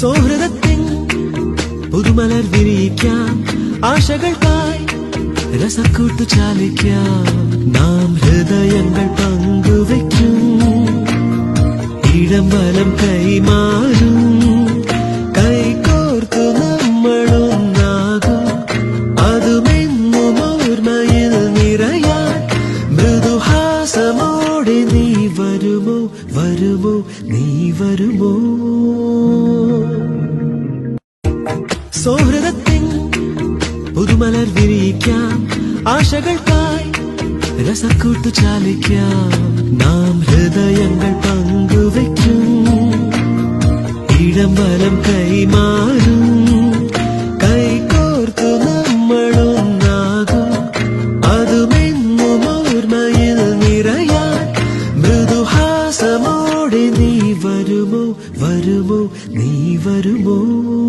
സൗഹൃദത്തിൻ പുതുമലർ വിരിയിക്കാം ആശകൾക്കായി രസക്കൂട്ടു ചാലിക്കാം നാം ഹൃദയങ്ങൾ പങ്കുവയ്ക്കും ഇടം വലം കൈമാറും കൈകോർത്തു നമ്മളൊന്നാകും അതുമെന്നും ഓർമ്മയിൽ നിറയാൻ മൃദുഹാസമോടെ നീ വരുമോ വരുമോ നീ വരുമോ സൗഹൃദത്തിൻ പുതുമലർ വിരിയിക്കാം ആശകൾക്കായി രസക്കൂട്ടു ചാലിക്കാം നാം ഹൃദയങ്ങൾ പങ്കുവയ്ക്കും ഇടം വലം കൈമാറും കൈകോർത്തു നമ്മളൊന്നാകും അതുമെന്നും ഓർമ്മയിൽ നിറയാൻ മൃദുഹാസമോടെ നീ വരുമോ വരുമോ നീ വരുമോ